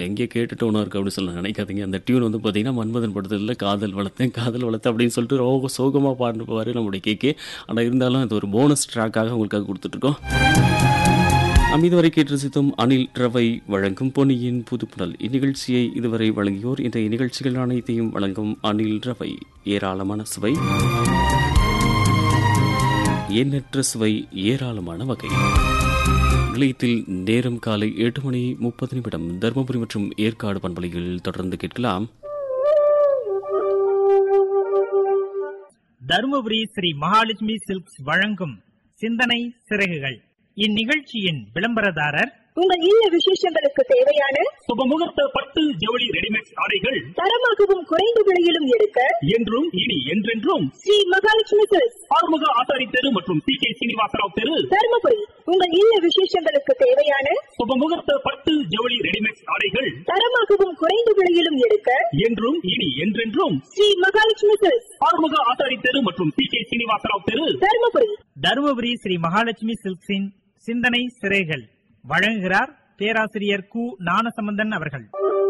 வேறு எங்கேயோ கேட்டுட்டு ஒன்றா இருக்குது அப்படின்னு சொல்ல நினைக்காதீங்க அந்த டியூன் வந்து பார்த்தீங்கன்னா மன்மதன் படத்தில் காதல் வளர்த்தேன் காதல் வளர்த்தேன் அப்படின்னு சொல்லிட்டு ரொம்ப சோகமாக பாடிட்டு போவார் நம்முடைய கேக்கே ஆனால் இருந்தாலும் இது ஒரு போனஸ் ட்ராக்காக உங்களுக்காக கொடுத்துட்ருக்கோம் நாம் இதுவரை கேட்டு ரசித்தோம் அனில் ரவை வழங்கும் பொன்னியின் புதுப்புணல் இந்நிகழ்ச்சியை இதுவரை வழங்கியோர் இன்றைய நிகழ்ச்சிகள் அனைத்தையும் வழங்கும் அனில் ரவை ஏராளமான சுவை எண்ணற்ற சுவை ஏராளமான வகை நிலையத்தில் நேரம் காலை எட்டு மணி முப்பது நிமிடம் தருமபுரி மற்றும் ஏற்காடு பண்பலையில் தொடர்ந்து கேட்கலாம் தருமபுரி ஸ்ரீ மகாலட்சுமி சில்க்ஸ் வழங்கும் சிந்தனை சிறகுகள் இந்நிகழ்ச்சியின் விளம்பரதாரர் உங்கள் இல்ல விசேஷங்களுக்கு தேவையான சுபமுகூர்த்த பட்டு ஜவுளி ரெடிமேட் ஆடைகள் தரமாகவும் குறைந்த விலையிலும் எடுக்க என்றும் இனி என்றென்றும் ஸ்ரீ மகாலட்சுமி சில்க்ஸ் ஆறுமுக ஆசாரி தெரு மற்றும் சி கே சீனிவாசராவ் தெரு தருமபுரி உங்கள் இல்ல விசேஷங்களுக்கு தேவையான சுபமுகூர்த்த பட்டு ஜவுளி ரெடிமேட் ஆடைகள் தரமாகவும் குறைந்த விலையிலும் எடுக்க என்றும் இனி என்றென்றும் ஸ்ரீ மகாலட்சுமி சில்க்ஸ் ஆறுமுக ஆசாரி தெரு மற்றும் சி கே சீனிவாசராவ் தெரு தருமபுரி தருமபுரி ஸ்ரீ மகாலட்சுமி சில்க்ஸின் சிந்தனை சிறைகள் வழங்குகிறார் பேராசிரியர் கு ஞானசம்பந்தன் அவர்கள்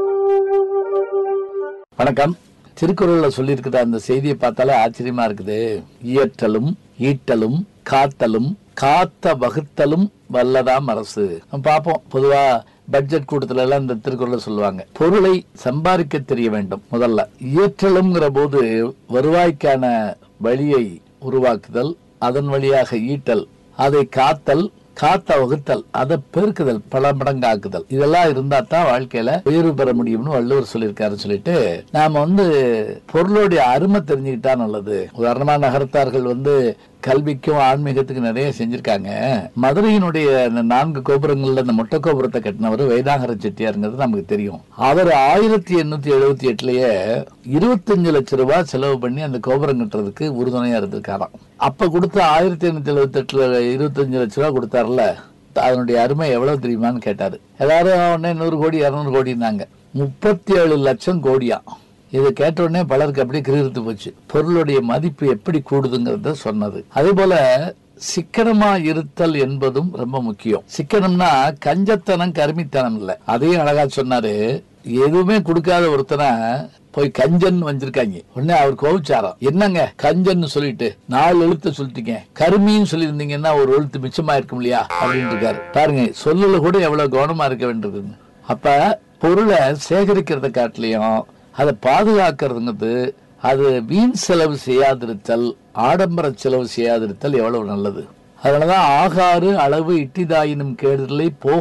வணக்கம் திருக்குறள்ல சொல்லியிருக்கிற அந்த செய்தியை பார்த்தாலே ஆச்சரியமா இருக்குது இயற்றலும் ஈட்டலும் காத்தலும் காத்த வகுத்தலும் வல்லதாம் அரசு நம்ம பார்ப்போம் பொதுவா பட்ஜெட் கூட்டத்துல எல்லாம் இந்த திருக்குறளை சொல்லுவாங்க பொருளை சம்பாதிக்க தெரிய வேண்டும் முதல்ல இயற்றலும்ங்கிற போது வருவாய்க்கான வழியை உருவாக்குதல் அதன் வழியாக ஈட்டல் அதை காத்தல் காத்த வகுத்தல் அதை பெருக்குதல் பல மடங்காக்குதல் இதெல்லாம் இருந்தா தான் வாழ்க்கையில உயர்வு பெற முடியும்னு வள்ளுவர் சொல்லியிருக்காரு சொல்லிட்டு நாம வந்து பொருளுடைய அருமை தெரிஞ்சுக்கிட்டா நல்லது உதாரணமா நகரத்தார்கள் வந்து கல்விக்கும் ஆன்மீகத்துக்கும் நிறைய செஞ்சிருக்காங்க மதுரையினுடைய இந்த நான்கு கோபுரங்கள்ல இந்த மொட்டை கோபுரத்தை கட்டினவர் வைதாகர செட்டியாருங்கிறது நமக்கு தெரியும் அவர் ஆயிரத்தி எண்ணூத்தி எழுபத்தி எட்டுலயே இருபத்தஞ்சு லட்சம் ரூபாய் செலவு பண்ணி அந்த கோபுரம் கட்டுறதுக்கு உறுதுணையா இருந்திருக்காராம் அப்ப கொடுத்த ஆயிரத்தி எண்ணூத்தி எழுபத்தி எட்டுல இருபத்தஞ்சு லட்ச ரூபாய் கொடுத்தாருல அதனுடைய அருமை எவ்வளவு தெரியுமான்னு கேட்டாரு எல்லாரும் உடனே நூறு கோடி இருநூறு கோடினாங்க முப்பத்தி ஏழு லட்சம் கோடியா இதை கேட்ட உடனே பலருக்கு அப்படியே கிரகித்து போச்சு பொருளுடைய மதிப்பு எப்படி கூடுதுங்கிறத சொன்னது அதே போல சிக்கனமா இருத்தல் என்பதும் ரொம்ப முக்கியம் சிக்கனம்னா கஞ்சத்தனம் கருமித்தனம் இல்ல அதையும் அழகா சொன்னாரு எதுவுமே கொடுக்காத ஒருத்தனை போய் கஞ்சன் வந்திருக்காங்க உடனே அவர் கோவிச்சாராம் என்னங்க கஞ்சன்னு சொல்லிட்டு நாலு எழுத்து சொல்லிட்டீங்க கருமின்னு சொல்லியிருந்தீங்கன்னா ஒரு எழுத்து மிச்சமா இருக்கும் இல்லையா அப்படின்னு இருக்காரு பாருங்க சொல்லல கூட எவ்வளவு கவனமா இருக்க வேண்டியதுன்னு அப்ப பொருளை சேகரிக்கிறத காட்டிலையும் அதை பாதுகாக்கிறதுங்கிறது அது வீண் செலவு செய்யாதிருத்தல் ஆடம்பர செலவு செய்யாதிருத்தல் எவ்வளவு நல்லது அதனாலதான் ஆகாறு அளவு இட்டிதாயினும் கேடுதலை போ